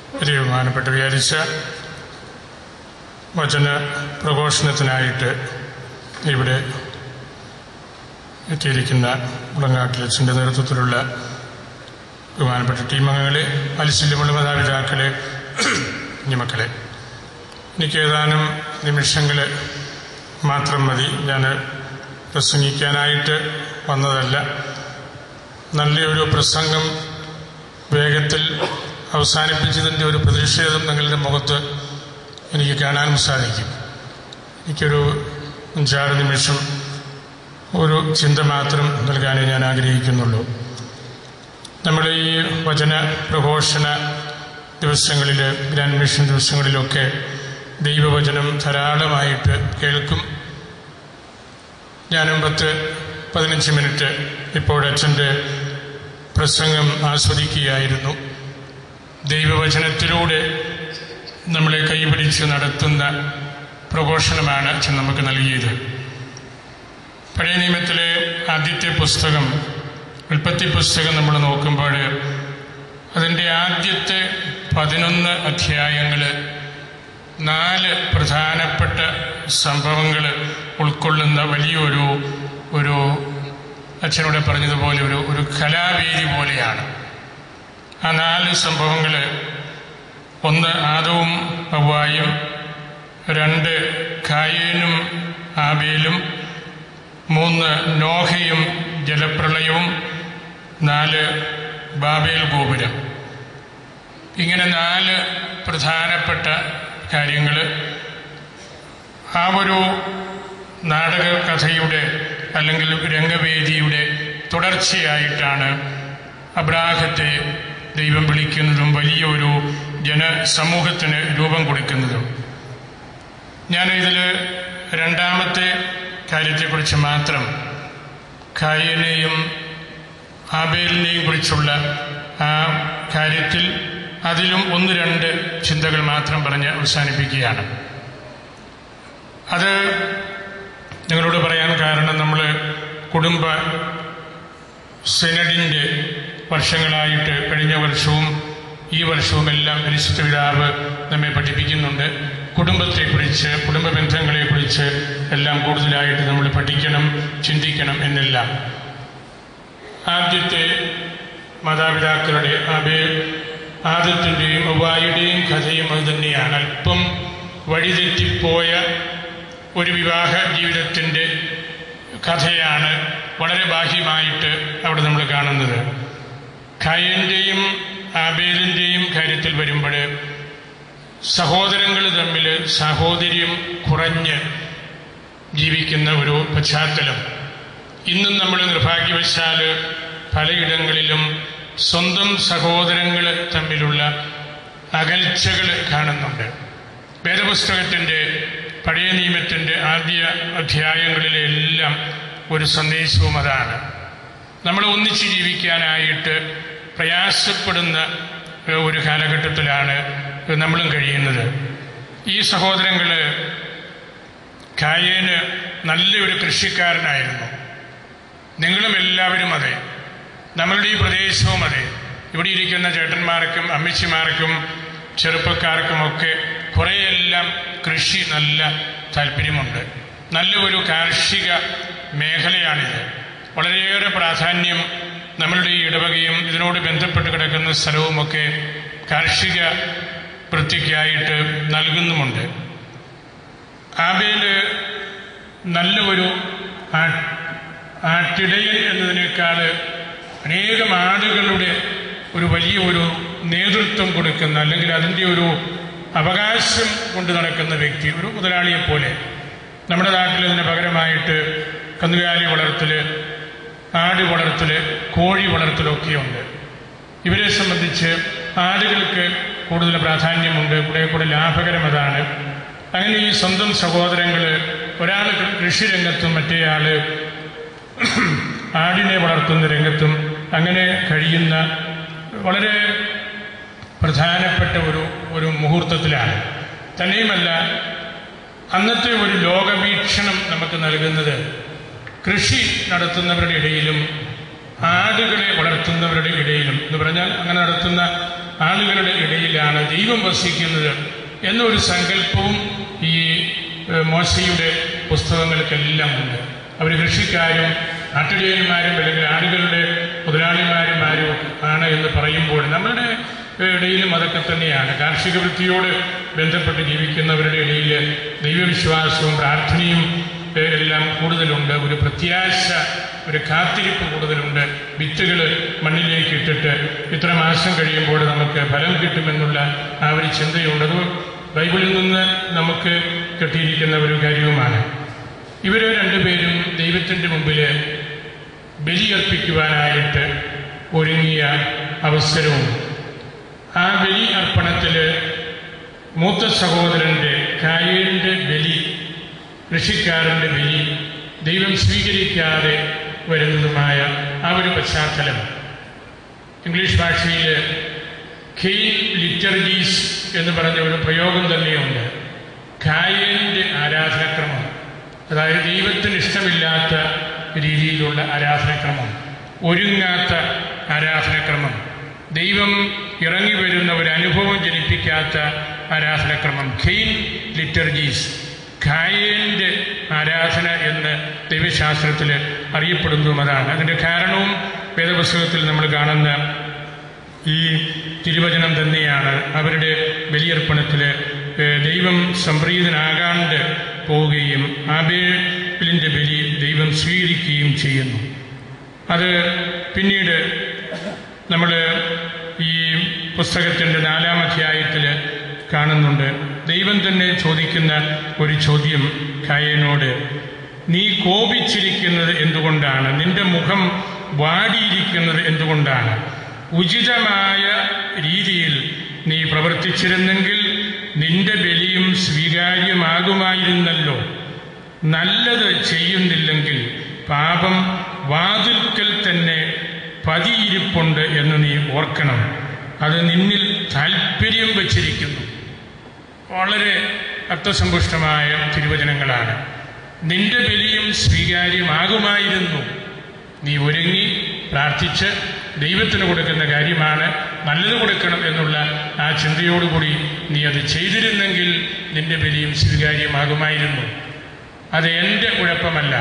ഒരു ബഹുമാനപ്പെട്ട വിചാരിച്ച വചന പ്രഘോഷണത്തിനായിട്ട് ഇവിടെ എത്തിയിരിക്കുന്ന മുളങ്ങാട്ടിലച്ഛൻ്റെ നേതൃത്വത്തിലുള്ള ബഹുമാനപ്പെട്ട ടീം അംഗങ്ങളെ മത്സ്യമുള്ള മാതാപിതാക്കളെ കുഞ്ഞുമക്കളെ എനിക്ക് ഏതാനും നിമിഷങ്ങൾ മാത്രം മതി ഞാൻ പ്രസംഗിക്കാനായിട്ട് വന്നതല്ല നല്ലൊരു പ്രസംഗം വേഗത്തിൽ അവസാനിപ്പിച്ചതിൻ്റെ ഒരു പ്രതിഷേധം നിങ്ങളുടെ മുഖത്ത് എനിക്ക് കാണാനും സാധിക്കും എനിക്കൊരു അഞ്ചാറ് നിമിഷം ഒരു ചിന്ത മാത്രം നൽകാനേ ഞാൻ ആഗ്രഹിക്കുന്നുള്ളൂ നമ്മൾ ഈ വചന പ്രഘോഷണ ദിവസങ്ങളിൽ ഗ്രാൻഡ് മിഷൻ ദിവസങ്ങളിലൊക്കെ ദൈവവചനം ധാരാളമായിട്ട് കേൾക്കും ഞാനും പത്ത് പതിനഞ്ച് മിനിറ്റ് ഇപ്പോൾ അച്ഛൻ്റെ പ്രസംഗം ആസ്വദിക്കുകയായിരുന്നു ദൈവവചനത്തിലൂടെ നമ്മളെ കൈപിടിച്ച് നടത്തുന്ന പ്രഘോഷണമാണ് അച്ഛൻ നമുക്ക് നൽകിയത് പഴയ നിയമത്തിലെ ആദ്യത്തെ പുസ്തകം ഉൽപ്പത്തി പുസ്തകം നമ്മൾ നോക്കുമ്പോൾ അതിൻ്റെ ആദ്യത്തെ പതിനൊന്ന് അധ്യായങ്ങൾ നാല് പ്രധാനപ്പെട്ട സംഭവങ്ങൾ ഉൾക്കൊള്ളുന്ന വലിയൊരു ഒരു അച്ഛനോട് പറഞ്ഞതുപോലെ ഒരു ഒരു കലാവേദി പോലെയാണ് ആ നാല് സംഭവങ്ങൾ ഒന്ന് ആദവും ഹവായും രണ്ട് കായേനും ആബേലും മൂന്ന് നോഹയും ജലപ്രളയവും നാല് ബാബേൽ ഗോപുരം ഇങ്ങനെ നാല് പ്രധാനപ്പെട്ട കാര്യങ്ങൾ ആ ഒരു നാടക കഥയുടെ അല്ലെങ്കിൽ രംഗവേദിയുടെ തുടർച്ചയായിട്ടാണ് അബ്രാഹത്തെ ദൈവം വിളിക്കുന്നതും വലിയൊരു ജനസമൂഹത്തിന് രൂപം കൊടുക്കുന്നതും ഞാൻ ഇതിൽ രണ്ടാമത്തെ കാര്യത്തെക്കുറിച്ച് മാത്രം കായനെയും ആബേലിനെയും കുറിച്ചുള്ള ആ കാര്യത്തിൽ അതിലും ഒന്ന് രണ്ട് ചിന്തകൾ മാത്രം പറഞ്ഞ് അവസാനിപ്പിക്കുകയാണ് അത് നിങ്ങളോട് പറയാൻ കാരണം നമ്മൾ കുടുംബ സെനഡിൻ്റെ വർഷങ്ങളായിട്ട് കഴിഞ്ഞ വർഷവും ഈ വർഷവും എല്ലാം പരിശുദ്ധ പിതാവ് നമ്മെ പഠിപ്പിക്കുന്നുണ്ട് കുടുംബത്തെക്കുറിച്ച് കുടുംബ ബന്ധങ്ങളെക്കുറിച്ച് എല്ലാം കൂടുതലായിട്ട് നമ്മൾ പഠിക്കണം ചിന്തിക്കണം എന്നെല്ലാം ആദ്യത്തെ മാതാപിതാക്കളുടെ അബേ ആദത്തിൻ്റെയും ഉപായുടെയും കഥയും അത് തന്നെയാണ് അല്പം വഴിതെറ്റിപ്പോയ ഒരു വിവാഹ ജീവിതത്തിൻ്റെ കഥയാണ് വളരെ ബാഹ്യമായിട്ട് അവിടെ നമ്മൾ കാണുന്നത് ഖയൻ്റെയും ആബേലിൻ്റെയും കാര്യത്തിൽ വരുമ്പോൾ സഹോദരങ്ങൾ തമ്മിൽ സാഹോദര്യം കുറഞ്ഞ് ജീവിക്കുന്ന ഒരു പശ്ചാത്തലം ഇന്നും നമ്മൾ നിർഭാഗ്യവശാൽ പലയിടങ്ങളിലും സ്വന്തം സഹോദരങ്ങൾ തമ്മിലുള്ള അകൽച്ചകൾ കാണുന്നുണ്ട് വേദപുസ്തകത്തിൻ്റെ പഴയ നിയമത്തിൻ്റെ ആദ്യ അധ്യായങ്ങളിലെ എല്ലാം ഒരു സന്ദേശവും അതാണ് നമ്മൾ ഒന്നിച്ച് ജീവിക്കാനായിട്ട് പ്രയാസപ്പെടുന്ന ഒരു കാലഘട്ടത്തിലാണ് നമ്മളും കഴിയുന്നത് ഈ സഹോദരങ്ങൾ കായേന് നല്ലൊരു കൃഷിക്കാരനായിരുന്നു നിങ്ങളും എല്ലാവരും അതെ നമ്മളുടെ ഈ പ്രദേശവും അതെ ഇവിടെ ഇരിക്കുന്ന ചേട്ടന്മാർക്കും അമ്മച്ചിമാർക്കും ചെറുപ്പക്കാർക്കുമൊക്കെ കുറേയെല്ലാം കൃഷി നല്ല താല്പര്യമുണ്ട് നല്ല ഒരു കാർഷിക മേഖലയാണിത് വളരെയേറെ പ്രാധാന്യം നമ്മളുടെ ഈ ഇടവകയും ഇതിനോട് ബന്ധപ്പെട്ട് കിടക്കുന്ന സ്ഥലവുമൊക്കെ കാർഷിക വൃത്തിക്കായിട്ട് നൽകുന്നുമുണ്ട് ആബേല് നല്ല ഒരു ആട്ടിടയൻ എന്നതിനേക്കാൾ അനേകം ആടുകളുടെ ഒരു വലിയ ഒരു നേതൃത്വം കൊടുക്കുന്ന അല്ലെങ്കിൽ അതിൻ്റെ ഒരു അവകാശം കൊണ്ട് നടക്കുന്ന വ്യക്തി ഒരു മുതലാളിയെപ്പോലെ നമ്മുടെ നാട്ടിൽ ഇതിന് പകരമായിട്ട് കന്നുകാലി വളർത്തൽ ആട് വളർത്തൽ കോഴി വളർത്തലൊക്കെയുണ്ട് ഇവരെ സംബന്ധിച്ച് ആടുകൾക്ക് കൂടുതൽ പ്രാധാന്യമുണ്ട് കൂടെ കൂടെ ലാഭകരം അതാണ് അങ്ങനെ ഈ സ്വന്തം സഹോദരങ്ങൾ ഒരാൾ കൃഷിരംഗത്തും മറ്റേയാൾ ആടിനെ വളർത്തുന്ന രംഗത്തും അങ്ങനെ കഴിയുന്ന വളരെ പ്രധാനപ്പെട്ട ഒരു ഒരു മുഹൂർത്തത്തിലാണ് തന്നെയുമല്ല അന്നത്തെ ഒരു ലോകവീക്ഷണം നമുക്ക് നൽകുന്നത് കൃഷി നടത്തുന്നവരുടെ ഇടയിലും ആടുകളെ വളർത്തുന്നവരുടെ ഇടയിലും എന്ന് പറഞ്ഞാൽ അങ്ങനെ നടത്തുന്ന ആളുകളുടെ ഇടയിലാണ് ദൈവം വസിക്കുന്നത് എന്നൊരു സങ്കല്പവും ഈ ഏഹ്, മോശയുടെ പുസ്തകങ്ങൾക്കെല്ലാം ഉണ്ട് അവർ കൃഷിക്കാരും നാട്ടുജയന്മാരും അല്ലെങ്കിൽ ആളുകളുടെ മുതലാളിമാരുമാരും ആണ് എന്ന് പറയുമ്പോൾ നമ്മളുടെ ഇടയിലും അതൊക്കെ തന്നെയാണ് കാർഷിക വൃത്തിയോട് ബന്ധപ്പെട്ട് ജീവിക്കുന്നവരുടെ ഇടയിൽ ദൈവവിശ്വാസവും പ്രാർത്ഥനയും ഏഹ്, എല്ലാം കൂടുതലുണ്ട് ഒരു പ്രത്യാശ ഒരു കാത്തിരിപ്പ് കൂടുതലുണ്ട് വിത്തുകൾ മണ്ണിലേക്ക് ഇട്ടിട്ട് ഇത്ര മാസം കഴിയുമ്പോൾ നമുക്ക് ഫലം കിട്ടുമെന്നുള്ള ആ ഒരു ചിന്തയുണ്ട് അത് ബൈബിളിൽ നിന്ന് നമുക്ക് കിട്ടിയിരിക്കുന്ന ഒരു കാര്യവുമാണ് ഇവർ രണ്ടുപേരും ദൈവത്തിൻ്റെ മുമ്പിൽ ബലിയർപ്പിക്കുവാനായിട്ട് ഒരുങ്ങിയ അവസരവും ആ ബലി അർപ്പണത്തിൽ മൂത്ത സഹോദരൻ്റെ കായേൻ്റെ ബലി കൃഷിക്കാരൻ്റെ ബലി ദൈവം സ്വീകരിക്കാതെ വരുന്നതുമായ ആ ഒരു പശ്ചാത്തലം ഇംഗ്ലീഷ് ഭാഷയിൽ കെയിൻ ലിറ്റർജീസ് എന്ന് പറഞ്ഞ ഒരു പ്രയോഗം തന്നെയുണ്ട് കായേൻ്റെ ആരാധനക്രമം അതായത് ദൈവത്തിന് ഇഷ്ടമില്ലാത്ത രീതിയിലുള്ള ആരാധനക്രമം ഒരുങ്ങാത്ത ആരാധനക്രമം ദൈവം ഇറങ്ങി വരുന്ന ഒരു അനുഭവം ജനിപ്പിക്കാത്ത ആരാധനക്രമം ഖെയിൻ ലിറ്റർജീസ് ഖായേൻ്റെ ആരാധന എന്ന് ദൈവശാസ്ത്രത്തിൽ അറിയപ്പെടുന്നതും അതാണ് അതിൻ്റെ കാരണവും വേദപുസ്തകത്തിൽ നമ്മൾ കാണുന്ന ഈ തിരുവചനം തന്നെയാണ് അവരുടെ ബലിയർപ്പണത്തിൽ ഏഹ്, ദൈവം സംപ്രീതനാകാണ്ട് പോവുകയും ആബേലിൻ്റെ ബലി ദൈവം സ്വീകരിക്കുകയും ചെയ്യുന്നു അത് പിന്നീട് നമ്മൾ ഈ പുസ്തകത്തിൻ്റെ നാലാം അധ്യായത്തിൽ കാണുന്നുണ്ട് ദൈവം തന്നെ ചോദിക്കുന്ന ഒരു ചോദ്യം കായനോട് നീ കോപിച്ചിരിക്കുന്നത് എന്തുകൊണ്ടാണ് നിന്റെ മുഖം വാടിയിരിക്കുന്നത് എന്തുകൊണ്ടാണ് ഉചിതമായ രീതിയിൽ നീ പ്രവർത്തിച്ചിരുന്നെങ്കിൽ നിന്റെ ബലിയും സ്വീകാര്യമാകുമായിരുന്നല്ലോ നല്ലത് ചെയ്യുന്നില്ലെങ്കിൽ പാപം വാതിൽക്കൽ തന്നെ പതിയിരിപ്പുണ്ട് എന്ന് നീ ഓർക്കണം അത് നിന്നിൽ താല്പര്യം വച്ചിരിക്കുന്നു വളരെ അർത്ഥസമ്പുഷ്ടമായ തിരുവചനങ്ങളാണ് നിന്റെ ബലിയും സ്വീകാര്യമാകുമായിരുന്നു നീ ഒരുങ്ങി പ്രാർത്ഥിച്ച് ദൈവത്തിന് കൊടുക്കുന്ന കാര്യമാണ് നല്ലത് കൊടുക്കണം എന്നുള്ള ആ ചിന്തയോടുകൂടി നീ അത് ചെയ്തിരുന്നെങ്കിൽ നിന്റെ ബലിയും സ്വീകാര്യമാകുമായിരുന്നു അത് എൻ്റെ കുഴപ്പമല്ല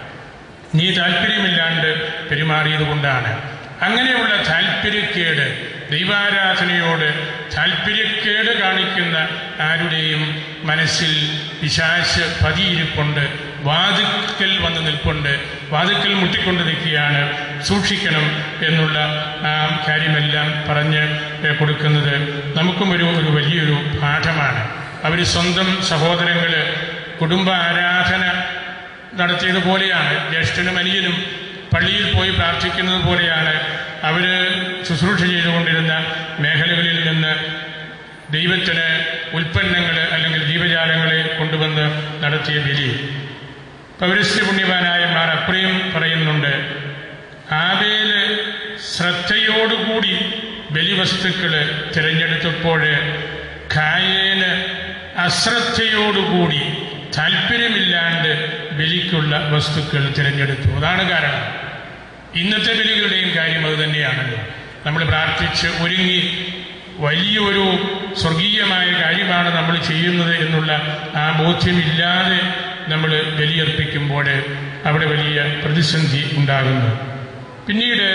നീ താല്പര്യമില്ലാണ്ട് പെരുമാറിയത് കൊണ്ടാണ് അങ്ങനെയുള്ള താല്പര്യക്കേട് ദൈവാരാധനയോട് താല്പര്യക്കേട് കാണിക്കുന്ന ആരുടെയും മനസ്സിൽ പിശാശ് പതിയിരിപ്പുണ്ട് വാതുക്കൽ വന്ന് നിൽപ്പുണ്ട് വാതുക്കൽ മുട്ടിക്കൊണ്ട് നിൽക്കുകയാണ് സൂക്ഷിക്കണം എന്നുള്ള ആ കാര്യമെല്ലാം പറഞ്ഞ് ഏ, കൊടുക്കുന്നത് നമുക്കും ഒരു ഒരു വലിയൊരു പാഠമാണ് അവർ സ്വന്തം സഹോദരങ്ങൾ കുടുംബ ആരാധന നടത്തിയതുപോലെയാണ് ജ്യേഷ്ഠനും അനിയനും പള്ളിയിൽ പോയി പ്രാർത്ഥിക്കുന്നത് പോലെയാണ് അവർ ശുശ്രൂഷ ചെയ്തുകൊണ്ടിരുന്ന മേഖലകളിൽ നിന്ന് ദൈവത്തിന് ഉൽപ്പന്നങ്ങൾ അല്ലെങ്കിൽ ജീവജാലങ്ങളെ കൊണ്ടുവന്ന് നടത്തിയ ബലി പൗരസ്ത്യ പുണ്യവാനായ മാർ അപ്രിയം പറയുന്നുണ്ട് ആബേല് ശ്രദ്ധയോടുകൂടി ബലിവസ്തുക്കൾ തിരഞ്ഞെടുത്തപ്പോൾ ഖായേന് അശ്രദ്ധയോടുകൂടി താല്പര്യമില്ലാണ്ട് ബലിക്കുള്ള വസ്തുക്കൾ തിരഞ്ഞെടുത്തു അതാണ് കാരണം ഇന്നത്തെ ബലികളുടെയും കാര്യം അത് തന്നെയാണല്ലോ നമ്മൾ പ്രാർത്ഥിച്ച് ഒരുങ്ങി വലിയൊരു സ്വർഗീയമായ കാര്യമാണ് നമ്മൾ ചെയ്യുന്നത് എന്നുള്ള ആ ബോധ്യമില്ലാതെ നമ്മൾ ബലിയർപ്പിക്കുമ്പോൾ അവിടെ വലിയ പ്രതിസന്ധി ഉണ്ടാകുന്നു പിന്നീട്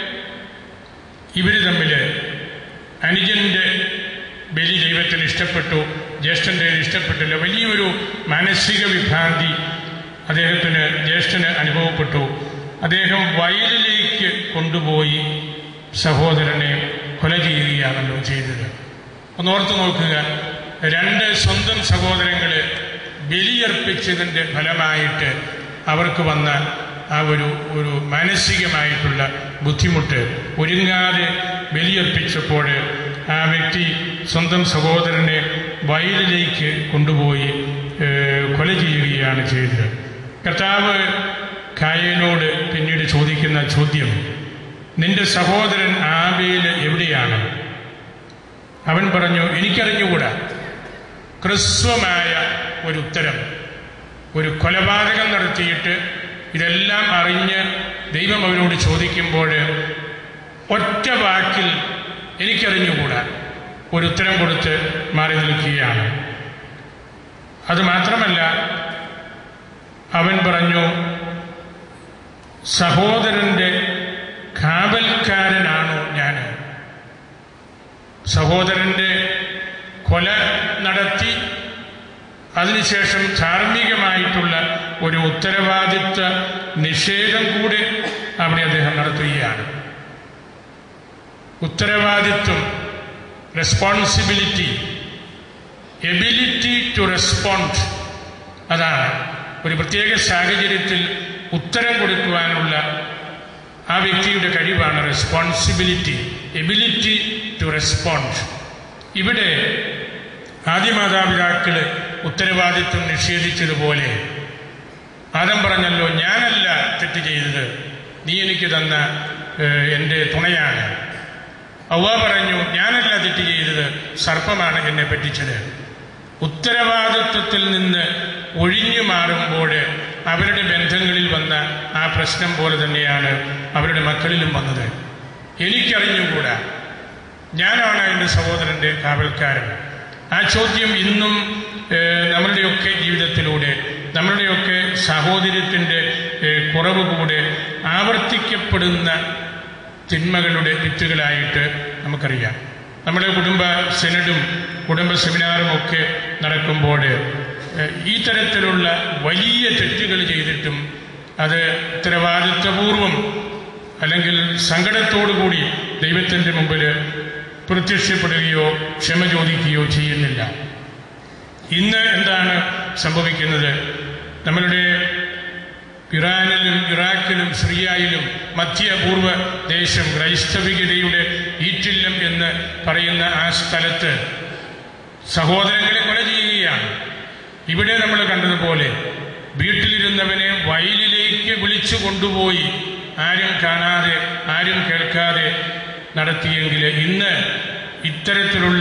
ഇവർ തമ്മിൽ അനുജൻ്റെ ബലി ദൈവത്തിന് ഇഷ്ടപ്പെട്ടു ജ്യേഷ്ഠൻ്റെ ഇഷ്ടപ്പെട്ടില്ല വലിയൊരു മാനസിക വിഭ്രാന്തി അദ്ദേഹത്തിന് ജ്യേഷ്ഠന് അനുഭവപ്പെട്ടു അദ്ദേഹം വയലിലേക്ക് കൊണ്ടുപോയി സഹോദരനെ കൊല ചെയ്യുകയാണല്ലോ ചെയ്തത് ഒന്നോർത്ത് നോക്കുക രണ്ട് സ്വന്തം സഹോദരങ്ങൾ ബലിയർപ്പിച്ചതിൻ്റെ ഫലമായിട്ട് അവർക്ക് വന്ന ആ ഒരു ഒരു മാനസികമായിട്ടുള്ള ബുദ്ധിമുട്ട് ഒരുങ്ങാതെ ബലിയർപ്പിച്ചപ്പോൾ ആ വ്യക്തി സ്വന്തം സഹോദരനെ വയലിലേക്ക് കൊണ്ടുപോയി ഏഹ്, കൊല ചെയ്യുകയാണ് ചെയ്തത് കർത്താവ് കായനോട് പിന്നീട് ചോദിക്കുന്ന ചോദ്യം നിന്റെ സഹോദരൻ ആബേല് എവിടെയാണ് അവൻ പറഞ്ഞു എനിക്കറിഞ്ഞുകൂടാ ഹ്രസ്വമായ ഒരു ഉത്തരം ഒരു കൊലപാതകം നടത്തിയിട്ട് ഇതെല്ലാം അറിഞ്ഞ് ദൈവം അവനോട് ചോദിക്കുമ്പോൾ ഒറ്റ വാക്കിൽ എനിക്കറിഞ്ഞുകൂടാ ഒരു ഉത്തരം കൊടുത്ത് മാറി നിൽക്കുകയാണ് അത് മാത്രമല്ല അവൻ പറഞ്ഞു സഹോദരന്റെ കാവൽക്കാരനാണോ ഞാൻ സഹോദരന്റെ കൊല നടത്തി അതിനുശേഷം ധാർമ്മികമായിട്ടുള്ള ഒരു ഉത്തരവാദിത്വ നിഷേധം കൂടെ അവിടെ അദ്ദേഹം നടത്തുകയാണ് ഉത്തരവാദിത്വം റെസ്പോൺസിബിലിറ്റി എബിലിറ്റി ടു റെസ്പോണ്ട് അതാണ് ഒരു പ്രത്യേക സാഹചര്യത്തിൽ ഉത്തരം കൊടുക്കുവാനുള്ള ആ വ്യക്തിയുടെ കഴിവാണ് റെസ്പോൺസിബിലിറ്റി എബിലിറ്റി ടു റെസ്പോണ്ട് ഇവിടെ ആദ്യ മാതാപിതാക്കൾ ഉത്തരവാദിത്വം നിഷേധിച്ചതുപോലെ ആദം പറഞ്ഞല്ലോ ഞാനല്ല തെറ്റ് ചെയ്തത് നീ എനിക്ക് തന്ന ഏഹ്, എൻ്റെ തുണയാണ് ഔവ പറഞ്ഞു ഞാനല്ല തെറ്റ് ചെയ്തത് സർപ്പമാണ് എന്നെ പറ്റിച്ചത് ഉത്തരവാദിത്വത്തിൽ നിന്ന് ഒഴിഞ്ഞു മാറുമ്പോൾ അവരുടെ ബന്ധങ്ങളിൽ വന്ന ആ പ്രശ്നം പോലെ തന്നെയാണ് അവരുടെ മക്കളിലും വന്നത് എനിക്കറിഞ്ഞുകൂടാ ഞാനാണ് എൻ്റെ സഹോദരൻ്റെ കാവൽക്കാരൻ ആ ചോദ്യം ഇന്നും ഏഹ്, നമ്മളുടെയൊക്കെ ജീവിതത്തിലൂടെ നമ്മളുടെയൊക്കെ സാഹോദര്യത്തിൻ്റെ ഏഹ്, കുറവ് കൂടെ ആവർത്തിക്കപ്പെടുന്ന തിന്മകളുടെ വിത്തുകളായിട്ട് നമുക്കറിയാം നമ്മുടെ കുടുംബ സെനഡും കുടുംബ സെമിനാറും ഒക്കെ നടക്കുമ്പോൾ ഏഹ്, ഈ തരത്തിലുള്ള വലിയ തെറ്റുകൾ ചെയ്തിട്ടും അത് ഉത്തരവാദിത്വപൂർവം അല്ലെങ്കിൽ സങ്കടത്തോടുകൂടി ദൈവത്തിൻ്റെ മുമ്പിൽ പ്രത്യക്ഷപ്പെടുകയോ ക്ഷമ ചോദിക്കുകയോ ചെയ്യുന്നില്ല ഇന്ന് എന്താണ് സംഭവിക്കുന്നത് നമ്മളുടെ ഇറാനിലും ഇറാഖിലും സിറിയയിലും മധ്യപൂർവ്വ ദേശം ക്രൈസ്തവികതയുടെ ഈറ്റില്ലം എന്ന് പറയുന്ന ആ സ്ഥലത്ത് സഹോദരങ്ങളെ കൊല ചെയ്യുകയാണ് ഇവിടെ നമ്മൾ കണ്ടതുപോലെ വീട്ടിലിരുന്നവനെ വയലിലേക്ക് വിളിച്ചു കൊണ്ടുപോയി ആരും കാണാതെ ആരും കേൾക്കാതെ നടത്തിയെങ്കിൽ ഇന്ന് ഇത്തരത്തിലുള്ള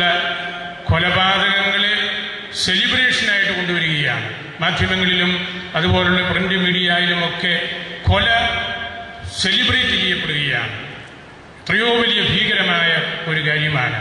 കൊലപാതകങ്ങളെ സെലിബ്രേഷനായിട്ട് കൊണ്ടുവരികയാണ് മാധ്യമങ്ങളിലും അതുപോലുള്ള പ്രിന്റ് മീഡിയയിലും ഒക്കെ കൊല സെലിബ്രേറ്റ് ചെയ്യപ്പെടുകയാണ് എത്രയോ വലിയ ഭീകരമായ ഒരു കാര്യമാണ്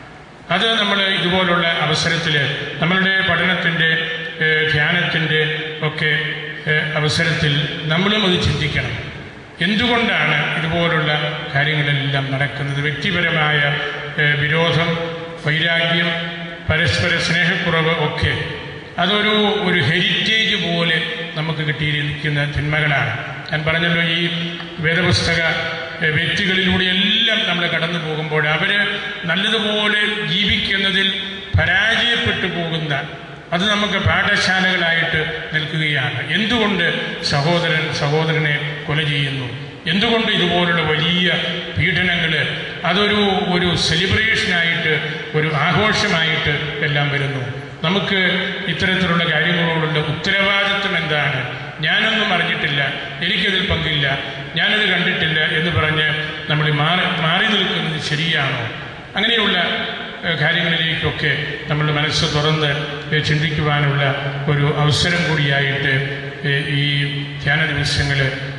അത് നമ്മൾ ഇതുപോലുള്ള അവസരത്തിൽ നമ്മളുടെ പഠനത്തിൻ്റെ ഏഹ്, ധ്യാനത്തിൻ്റെ ഒക്കെ ഏഹ്, അവസരത്തിൽ നമ്മളും അത് ചിന്തിക്കണം എന്തുകൊണ്ടാണ് ഇതുപോലുള്ള കാര്യങ്ങളെല്ലാം നടക്കുന്നത് വ്യക്തിപരമായ ഏഹ്, വിരോധം വൈരാഗ്യം പരസ്പര സ്നേഹക്കുറവ് ഒക്കെ അതൊരു ഒരു ഹെറിറ്റേജ് പോലെ നമുക്ക് കിട്ടിയിരിക്കുന്ന തിന്മകളാണ് ഞാൻ പറഞ്ഞല്ലോ ഈ വേദപുസ്തക ഏഹ്, വ്യക്തികളിലൂടെയെല്ലാം നമ്മൾ കടന്നു പോകുമ്പോൾ അവർ നല്ലതുപോലെ ജീവിക്കുന്നതിൽ പരാജയപ്പെട്ടു പോകുന്ന അത് നമുക്ക് പാഠശാലകളായിട്ട് നിൽക്കുകയാണ് എന്തുകൊണ്ട് സഹോദരൻ സഹോദരനെ കൊല ചെയ്യുന്നു എന്തുകൊണ്ട് ഇതുപോലുള്ള വലിയ പീഡനങ്ങൾ അതൊരു ഒരു സെലിബ്രേഷനായിട്ട് ഒരു ആഘോഷമായിട്ട് എല്ലാം വരുന്നു നമുക്ക് ഇത്തരത്തിലുള്ള കാര്യങ്ങളോടുള്ള ഉത്തരവാദിത്വം എന്താണ് ഞാനൊന്നും അറിഞ്ഞിട്ടില്ല എനിക്കതിൽ പങ്കില്ല ഞാനത് കണ്ടിട്ടില്ല എന്ന് പറഞ്ഞ് നമ്മൾ മാറി മാറി നിൽക്കുന്നത് ശരിയാണോ അങ്ങനെയുള്ള ഏഹ്, കാര്യങ്ങളിലേക്കൊക്കെ നമ്മൾ മനസ്സ് തുറന്ന് ഏഹ്, ചിന്തിക്കുവാനുള്ള ഒരു അവസരം കൂടിയായിട്ട് ഏഹ്, ഈ ധ്യാന ദിവസങ്ങൾ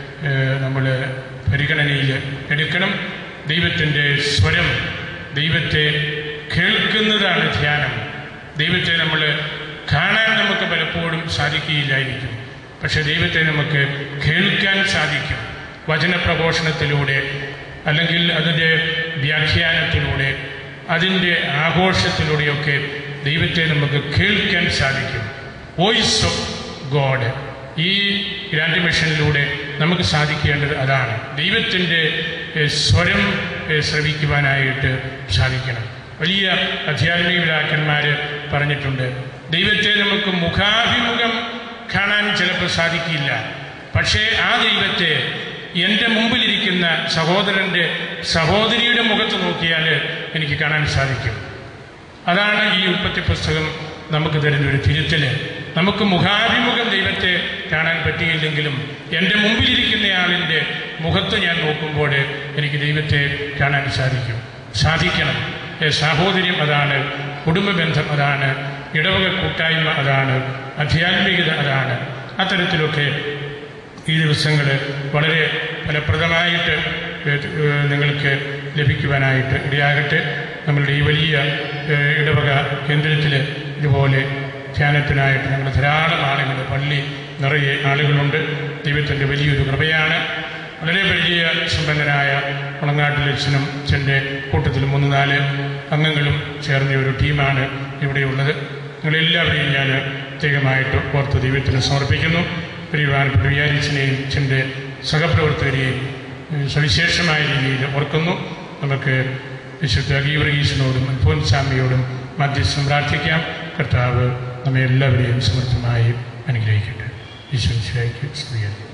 നമ്മൾ പരിഗണനയിൽ എടുക്കണം ദൈവത്തിൻ്റെ സ്വരം ദൈവത്തെ കേൾക്കുന്നതാണ് ധ്യാനം ദൈവത്തെ നമ്മൾ കാണാൻ നമുക്ക് പലപ്പോഴും സാധിക്കുകയില്ലായിരിക്കും പക്ഷെ ദൈവത്തെ നമുക്ക് കേൾക്കാൻ സാധിക്കും വചനപ്രഘോഷണത്തിലൂടെ അല്ലെങ്കിൽ അതിൻ്റെ വ്യാഖ്യാനത്തിലൂടെ അതിൻ്റെ ആഘോഷത്തിലൂടെയൊക്കെ ദൈവത്തെ നമുക്ക് കേൾക്കാൻ സാധിക്കും വോയിസ് ഓഫ് ഗോഡ് ഈ ഗ്രാൻഡ് മിഷനിലൂടെ നമുക്ക് സാധിക്കേണ്ടത് അതാണ് ദൈവത്തിൻ്റെ ഏഹ്, സ്വരം ഏഹ്, ശ്രവിക്കുവാനായിട്ട് സാധിക്കണം വലിയ അധ്യാത്മിക പിതാക്കന്മാർ പറഞ്ഞിട്ടുണ്ട് ദൈവത്തെ നമുക്ക് മുഖാഭിമുഖം കാണാൻ ചിലപ്പോൾ സാധിക്കില്ല പക്ഷേ ആ ദൈവത്തെ എൻ്റെ മുമ്പിലിരിക്കുന്ന സഹോദരൻ്റെ സഹോദരിയുടെ മുഖത്ത് നോക്കിയാൽ എനിക്ക് കാണാൻ സാധിക്കും അതാണ് ഈ ഉൽപ്പത്തി പുസ്തകം നമുക്ക് തരുന്ന ഒരു തിരുത്തല് നമുക്ക് മുഖാഭിമുഖം ദൈവത്തെ കാണാൻ പറ്റിയില്ലെങ്കിലും എൻ്റെ മുമ്പിലിരിക്കുന്നയാളിൻ്റെ മുഖത്ത് ഞാൻ നോക്കുമ്പോൾ എനിക്ക് ദൈവത്തെ കാണാൻ സാധിക്കും സാധിക്കണം ഏ, സാഹോദര്യം അതാണ് കുടുംബ ബന്ധം അതാണ് ഇടവക കൂട്ടായ്മ അതാണ് ആധ്യാത്മികത അതാണ് അത്തരത്തിലൊക്കെ ഈ ദിവസങ്ങൾ വളരെ ഫലപ്രദമായിട്ട് ഏഹ്, ഏഹ്, നിങ്ങൾക്ക് ലഭിക്കുവാനായിട്ട് ഇടയാകട്ടെ നമ്മളുടെ ഈ വലിയ ഏഹ്, ഇടവക കേന്ദ്രത്തിൽ ഇതുപോലെ ധ്യാനത്തിനായിട്ട് ഞങ്ങൾ ധാരാളം ആളുകൾ പള്ളി നിറയെ ആളുകളുണ്ട് ദൈവത്തിൻ്റെ വലിയൊരു കൃപയാണ് വളരെ വലിയ സമ്പന്നനായ മുളങ്ങാട്ടിലച്ഛനും അച്ഛൻ്റെ കൂട്ടത്തിൽ മൂന്ന് നാല് അംഗങ്ങളും ചേർന്ന ഒരു ടീമാണ് ഇവിടെയുള്ളത് നിങ്ങളെല്ലാവരെയും ഞാൻ പ്രത്യേകമായിട്ട് ഓർത്ത് ദൈവത്തിന് സമർപ്പിക്കുന്നു പെരുവാനപ്പെട്ട വിചാരിച്ചനെയും അച്ഛൻ്റെ സഹപ്രവർത്തകരെയും ഏഹ്, സവിശേഷമായ രീതിയിൽ ഓർക്കുന്നു നമുക്ക് വിശുദ്ധ ഗീവർഗീസിനോടും അൽഫോൻസാമിയോടും മധ്യസ്ഥം പ്രാർത്ഥിക്കാം കർത്താവ് നമ്മെ എല്ലാവരെയും സമർത്ഥമായി അനുഗ്രഹിക്കട്ടെ ഈശ്വരയ്ക്ക് സ്ത്രീയാണ്